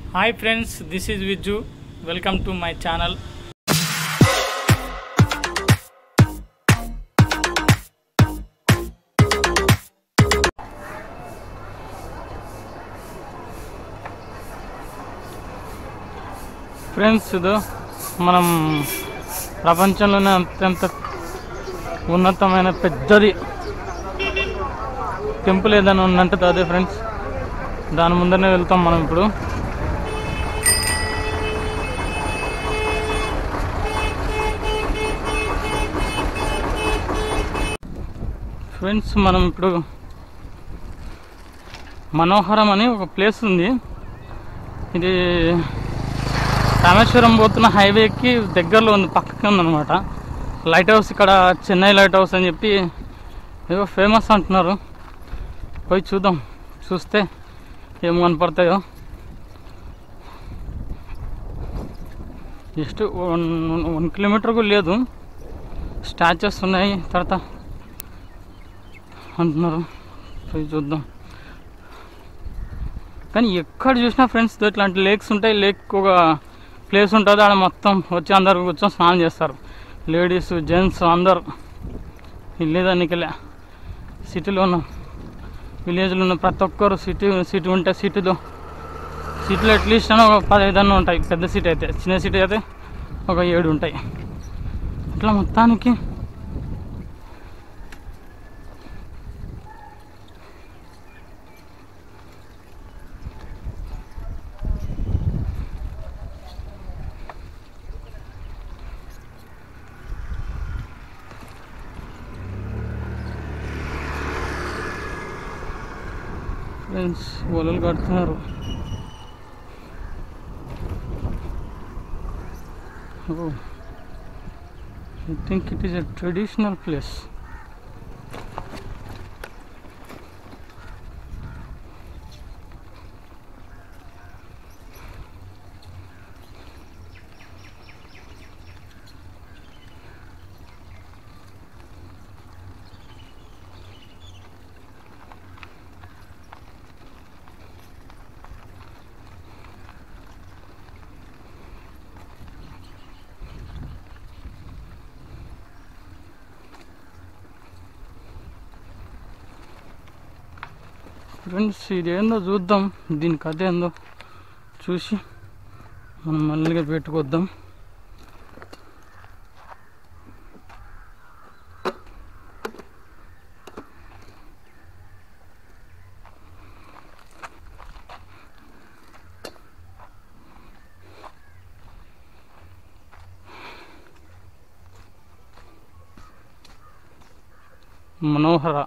Hi friends this is Vijju welcome to my channel friends ఇది మనం ప్రపంచంలోనే అత్యంత ఉన్నతమైన పెద్దది టెంపుల్ ఏదైనా ఉందంటే అదే ఫ్రెండ్స్ దాని ముందరనే వెళ్తాం మనం ఇప్పుడు ఫ్రెండ్స్ మనం ఇప్పుడు మనోహరం అని ఒక ప్లేస్ ఉంది ఇది రామేశ్వరం పోతున్న హైవేకి దగ్గరలో ఉంది పక్కకి ఉందన్నమాట లైట్ హౌస్ ఇక్కడ చెన్నై లైట్ హౌస్ అని చెప్పి ఏదో ఫేమస్ అంటున్నారు పోయి చూద్దాం చూస్తే ఏం కనపడతాయో జస్ట్ వన్ వన్ కిలోమీటర్ కూడా లేదు స్టాచ్యూస్ ఉన్నాయి తర్వాత అంటున్నారు పోయి చూద్దాం కానీ ఎక్కడ చూసినా ఫ్రెండ్స్ ఇట్లాంటి లేక్స్ ఉంటాయి లేక్ ఒక ప్లేస్ ఉంటుంది ఆడ మొత్తం వచ్చి అందరు కూర్చొని స్నానం చేస్తారు లేడీస్ జెంట్స్ అందరు లేదానికెళ్ళా సిటీలో ఉన్న విలేజ్లో ఉన్న ప్రతి ఒక్కరు సిటీ సిటీ ఉంటే సిటీలో సిటీలో అట్లీస్ట్ అని ఒక పదహైదు అన్న ఉంటాయి పెద్ద సిటీ అయితే చిన్న సిటీ అయితే ఒక ఏడు ఉంటాయి ఇట్లా మొత్తానికి ఫ్రెండ్స్ వలలు కడుతున్నారు oh I think it is a traditional place friends ఇదేందో చూద్దాం దీని కథ ఏందో చూసి మనం మళ్ళీగా పెట్టుకొద్దాం మనోహర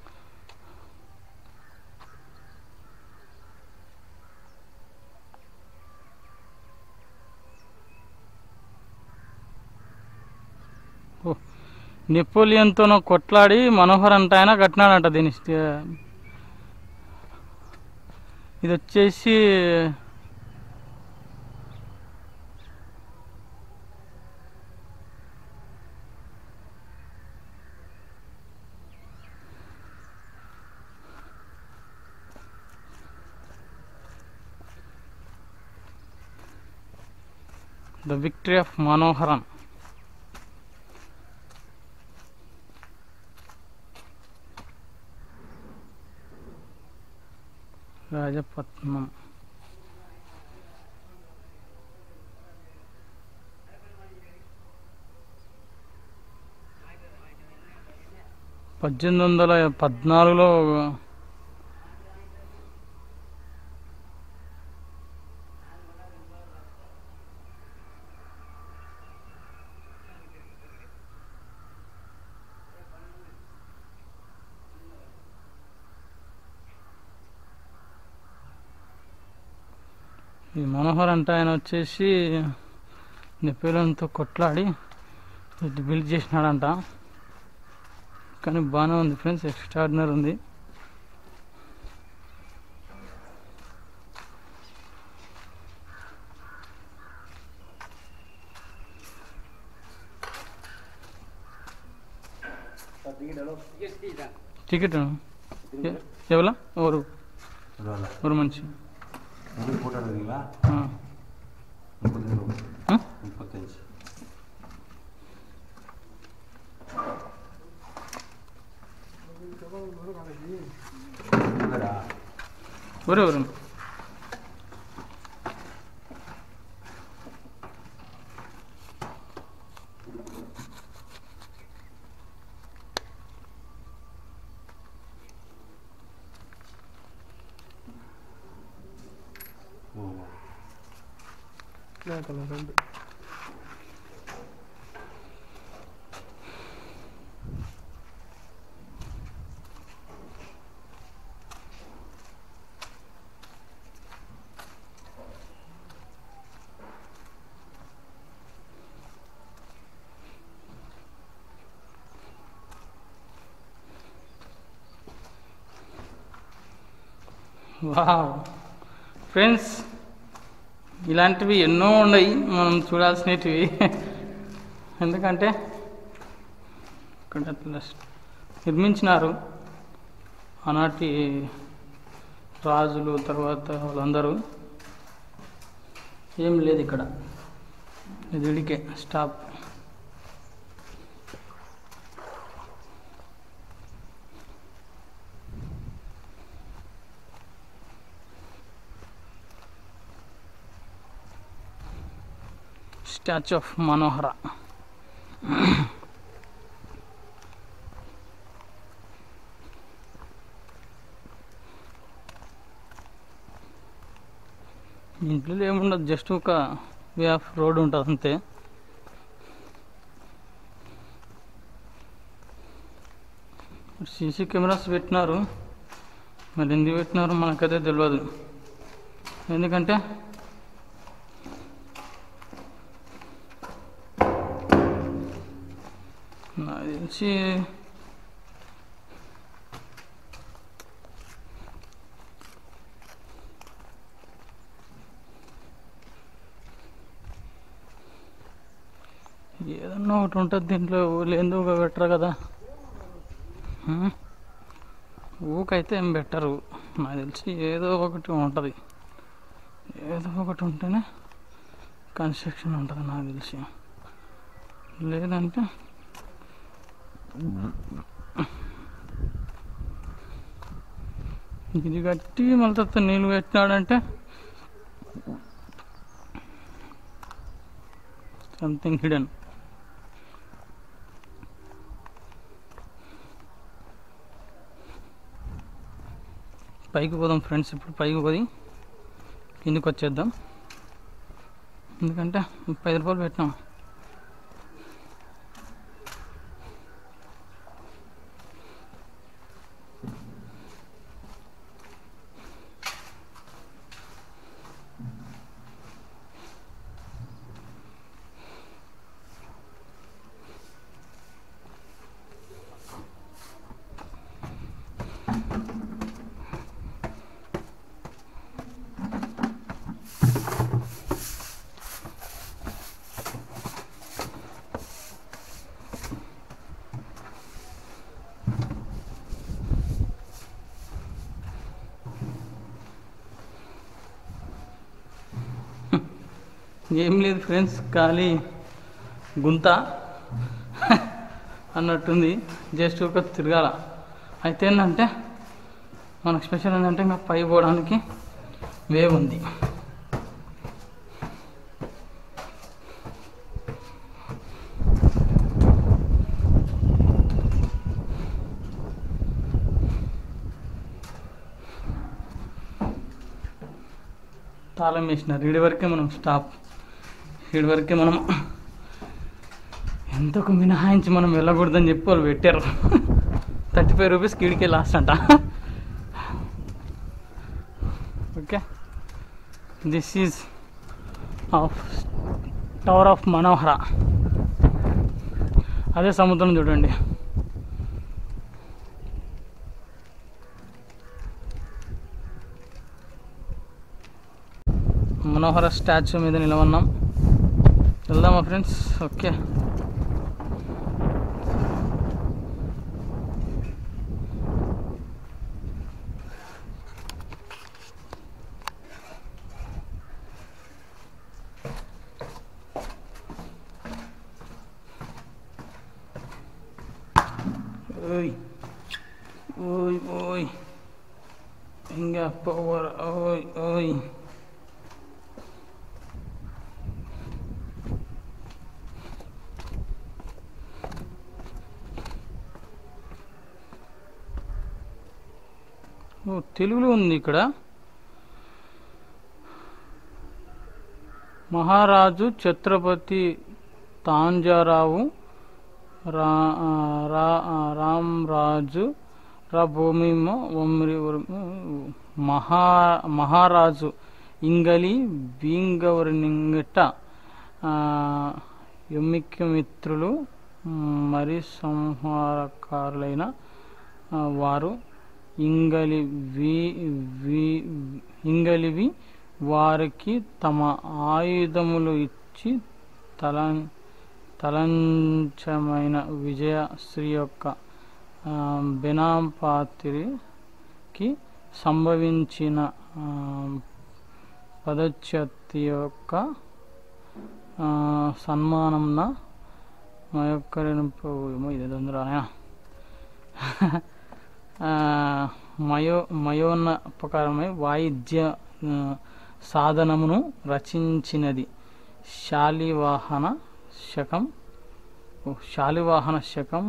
ఓ నెపోలియన్తోనో కొట్లాడి మనోహర్ అంట ఆయన కట్టినాడంట దీని స్టే- ఇది వచ్చేసి the victory of Manoharan Rajapatnam పద్దెనిమిది వందల పద్నాలుగులో ఈ మనోహర్ అంటే ఆయన వచ్చేసి నెపోలియన్తో కొట్లాడి ఇది బిల్డ్ చేసినాడంట కానీ బాగానే ఉంది ఫ్రెండ్స్ ఎక్స్ట్రాడినరీ ఉంది టికెట్ ఎవలా ఎవరు ఇవాళ ஒரு மனுஷன் இது போட்டோ ಬರ್ದಿಲ್ಲ ಹಾಂ ಇಪ್ಪತ್ತೈದು ಹಾಂ ಇಪ್ಪತ್ತೈದು ಬೇಡ ఒరే ఒరే ಹ್ಞೂ వావ్ ఫ్రెండ్స్ ఇలాంటివి ఎన్నో ఉన్నాయి మనం చూడాల్సినవి ఎందుకంటే ఇక్కడ అట్లా నిర్మించినారు ఆనాటి రాజులు తర్వాత వాళ్ళందరూ ఏం లేదు ఇక్కడ ఇది ఇడికే స్టాప్ స్టాచ్యూ ఆఫ్ మనోహర ఇంట్లో ఏముండదు జస్ట్ ఒక వే ఆఫ్ రోడ్ ఉంటుంది అంతే సీసీ కెమెరాస్ పెట్టినారు మరి ఎందుకు పెట్టినారో మనకైతే తెలియదు ఎందుకంటే నాకు తెలిసి ఏదన్నా ఒకటి ఉంటుంది దీంట్లో లేదో ఒక పెట్టరు కదా హ్మ్? ఊకైతే ఏం పెట్టరు నాకు తెలిసి ఏదో ఒకటి ఉంటుంది ఏదో ఒకటి ఉంటేనే కన్స్ట్రక్షన్ ఉంటుంది నాకు తెలిసి లేదంటే ఇది కట్టి మళ్ళీ తర్వాత నీళ్ళు పెట్టినాడంటే సంథింగ్ హిడెన్ పైకి పోదాం ఫ్రెండ్స్ ఇప్పుడు పైకి పోయి కిందికి వచ్చేద్దాం ఎందుకంటే ముప్పై ఐదు రూపాయలు పెట్టినాం ఏం లేదు ఫ్రెండ్స్ ఖాళీ గుంత అన్నట్టుంది జస్ట్ ఒక తిరగాల అయితే ఏంటంటే మనకు స్పెషల్ ఏంటంటే ఇంకా పై పోవడానికి వేవ్ ఉంది తాళం వేసినారు ఈడి వరకే మనం స్టాప్ ఈడి వరకే మనం ఎంతకు మినహాయించి మనం వెళ్ళకూడదని చెప్పి వాళ్ళు పెట్టారు థర్టీ ఫైవ్ రూపీస్ కీడికే లాస్ట్ అంట okay this is of tower of Manohara అదే సముద్రం చూడండి మనోహర స్టాచ్యూ మీద నిలవన్నాం వెళ్దామా ఫ్రెండ్స్ ఓకే పవర్ ఓయ్ ఓయ్ ఓ తెలుగులో ఉంది ఇక్కడ మహారాజు ఛత్రపతి తాంజారావు రా ఆ, రా ఆ, రామరాజు రా భూమిమ ఒమ్రి ఉర్మి, మహా మహారాజు ఇంగలి బీంగవరినింగట ఎమ్మిక్య మిత్రులు మరి సంహారకారులైన ఆ, వారు ఇంగలి వి వి- ఇంగలివి వారికి తమ ఆయుధములు ఇచ్చి తల తలంచమైన విజయశ్రీ యొక్క ఆ, బెనాపాతిరికి సంభవించిన ఆ, పదచ్యతి యొక్క ఆ, సన్మానంన మా యొక్క ఏమో ఇది తొందరగా మయో మయోన్నపకరమై వాయిద్య ఆ, సాధనమును రచించినది శాలివాహన శకం ఓ, శాలివాహన శకం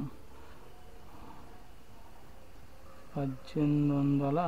పద్దెనిమిది వందల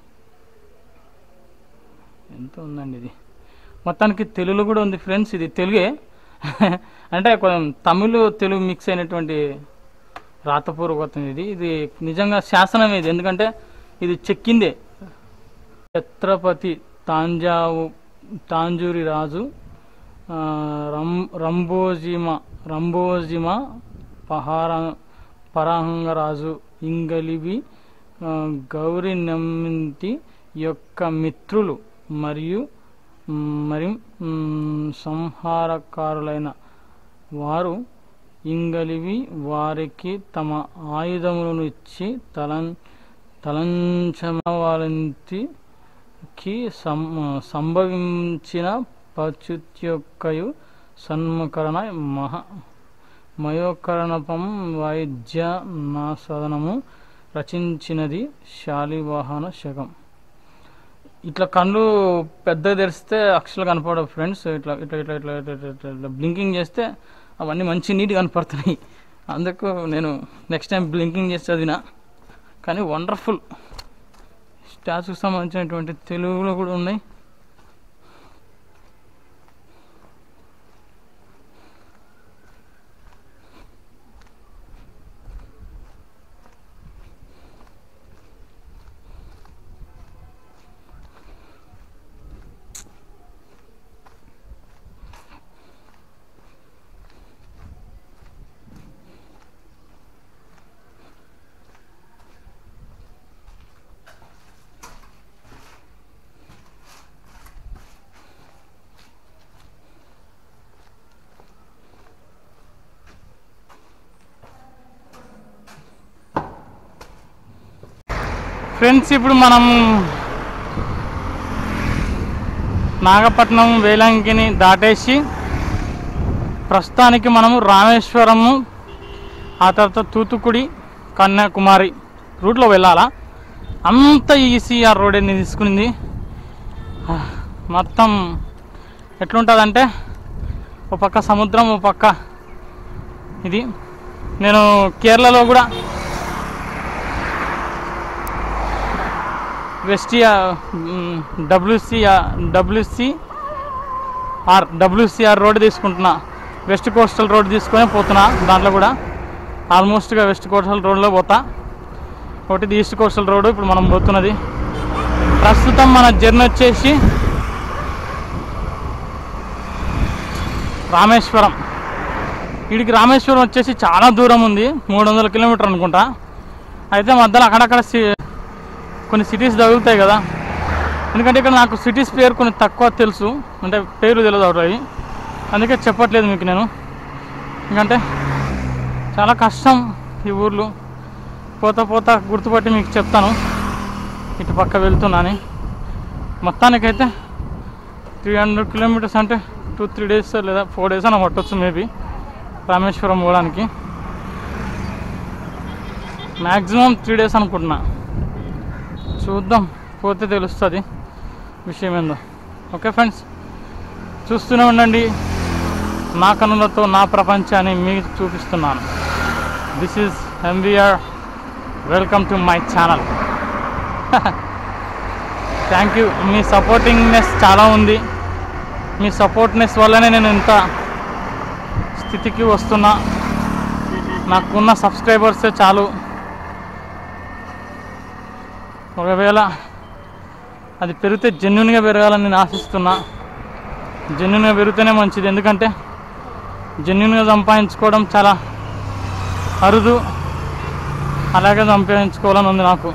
ఎంత ఉందండి ఇది మొత్తానికి తెలుగులో కూడా ఉంది ఫ్రెండ్స్ ఇది తెలుగే అంటే కొంచెం తమిళ్ తెలుగు మిక్స్ అయినటువంటి రాతపూర్వకం ఇది ఇది నిజంగా శాసనం ఇది ఎందుకంటే ఇది చెక్కిందే ఛత్రపతి తాంజావు తాంజూరి రాజు ఆ, రం రంబోజిమ రంబోజిమ పహార పరాంగరాజు ఇంగలివి ఆ, గౌరి నమ్మింటి యొక్క మిత్రులు మరియు మ్, మరి మ్, సంహారకారులైన వారు ఇంగలివి వారికి తమ ఆయుధములను ఇచ్చి తలం తలంచమవాలంటికి సం సంభవించిన పచ్యుత్యొక్కయు సన్ముఖరణ మహ మయోకరణపం వాయిద్య నాసదనము రచించినది శాలివాహన శకం ఇట్లా కళ్ళు పెద్ద తెరిస్తే అక్షరాలు కనపడవు ఫ్రెండ్స్ ఇట్లా ఇట్లా ఇట్లా ఇట్లా ఇట్లా ఇట్లా ఇట్లా ఇట్లా బ్లింకింగ్ చేస్తే అవన్నీ మంచి నీట్గా కనపడుతున్నాయి అందుకు నేను నెక్స్ట్ టైం బ్లింకింగ్ చేసి చదివిన కానీ వండర్ఫుల్ స్టాచ్యూకి సంబంధించినటువంటి తెలుగులో కూడా ఉన్నాయి ఫ్రెండ్స్ ఇప్పుడు మనం నాగపట్నం వేలంకిని దాటేసి ప్రస్తుతానికి మనము రామేశ్వరము ఆ తర్వాత తూతుకుడి కన్యాకుమారి రూట్లో వెళ్ళాలా అంత ఈసీఆర్ రోడ్ నేను తీసుకునింది ఆ, మొత్తం ఎట్లుంటుందంటే ఒక పక్క సముద్రం ఒక పక్క ఇది నేను కేరళలో కూడా వెస్టియా W C W C R W C R road తీసుకుంటున్నా వెస్ట్ కోస్టల్ రోడ్ తీసుకొని పోతున్నా దాంట్లో కూడా ఆల్మోస్ట్గా వెస్ట్ కోస్టల్ రోడ్లో పోతా ఒకటి ఈస్ట్ కోస్టల్ రోడ్ ఇప్పుడు మనం పోతున్నది ప్రస్తుతం మన జర్నీ వచ్చేసి రామేశ్వరం వీడికి రామేశ్వరం వచ్చేసి చాలా దూరం ఉంది మూడు వందల కిలోమీటర్ అనుకుంటా అయితే మధ్యలో అక్కడక్కడ సి- కొన్ని సిటీస్ తగులుతాయి కదా ఎందుకంటే ఇక్కడ నాకు సిటీస్ పేరు కొన్ని తక్కువ తెలుసు అంటే పేరు తెలియదు అవి అందుకే చెప్పట్లేదు మీకు నేను ఎందుకంటే చాలా కష్టం ఈ ఊర్లు పోతా పోతా గుర్తుపట్టి మీకు చెప్తాను ఇటు పక్క వెళ్తున్నాను మొత్తానికైతే త్రీ హండ్రెడ్ కిలోమీటర్స్ అంటే టూ త్రీ డేస్ లేదా ఫోర్ డేస్ అని పట్టవచ్చు మేబీ రామేశ్వరం పోవడానికి మ్యాక్సిమం త్రీ డేస్ అనుకుంటున్నా చూద్దాం పోతే తెలుస్తుంది విషయం ఏందో ఓకే ఫ్రెండ్స్ చూస్తూనే ఉండండి నా కనులతో నా ప్రపంచాన్ని మీకు చూపిస్తున్నాను this is MVR welcome to my channel thank you మీ సపోర్టింగ్నెస్ చాలా ఉంది మీ సపోర్ట్నెస్ వల్లనే నేను ఇంత స్థితికి వస్తున్నా నాకున్న సబ్స్క్రైబర్సే చాలు ఒకవేళ అది పెరిగితే జెన్యున్గా పెరగాలని నేను ఆశిస్తున్నా జెన్యున్గా పెరిగితేనే మంచిది ఎందుకంటే జెన్యున్గా సంపాదించుకోవడం చాలా అరుదు అలాగే సంపాదించుకోవాలని ఉంది నాకు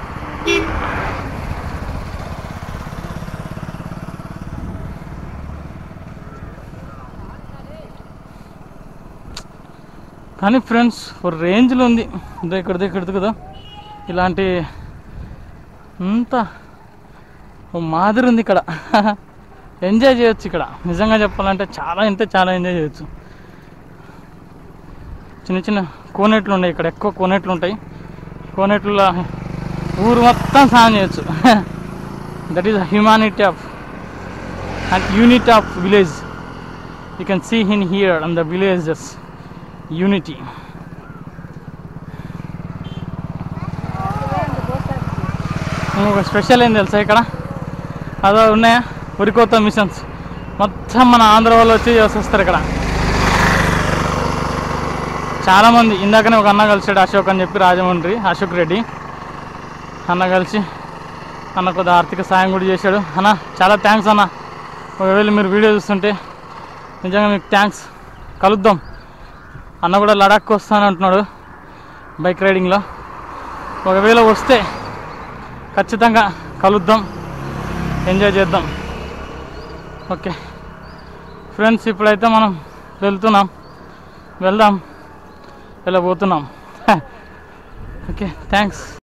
కానీ ఫ్రెండ్స్ ఒక రేంజ్లో ఉంది ఇదో ఇక్కడ ఇక్కడ కదా ఇలాంటి అంత ఓ మాదిరి ఉంది ఇక్కడ ఎంజాయ్ చేయొచ్చు ఇక్కడ నిజంగా చెప్పాలంటే చాలా అంటే చాలా ఎంజాయ్ చేయొచ్చు చిన్న చిన్న కోనేట్లు ఉన్నాయి ఇక్కడ ఎక్కువ కోనేట్లు ఉంటాయి కోనేట్ల ఊరు మొత్తం స్నానం చేయొచ్చు that is humanity of and unity of village you can see in here and the villages unity ఒక స్పెషల్ ఏం తెలుసా ఇక్కడ అదో ఉన్నాయా ఉరికోత మిషన్స్ మొత్తం మన ఆంధ్ర వాళ్ళు వచ్చి చేసేస్తారు ఇక్కడ చాలామంది ఇందాకనే ఒక అన్న కలిసాడు అశోక్ అని చెప్పి రాజమండ్రి అశోక్ రెడ్డి అన్న కలిసి అన్న కొద్దిగా ఆర్థిక సాయం కూడా చేశాడు అన్న చాలా థ్యాంక్స్ అన్న ఒకవేళ మీరు వీడియో చూస్తుంటే నిజంగా మీకు థ్యాంక్స్ కలుద్దాం అన్న కూడా లడాక్ వస్తాను అంటున్నాడు బైక్ రైడింగ్లో ఒకవేళ వస్తే ఖచ్చితంగా కలుద్దాం ఎంజాయ్ చేద్దాం ఓకే ఫ్రెండ్స్ ఇప్పుడైతే మనం వెళ్తున్నాం వెళ్దాం వెళ్ళబోతున్నాం ఓకే థ్యాంక్స్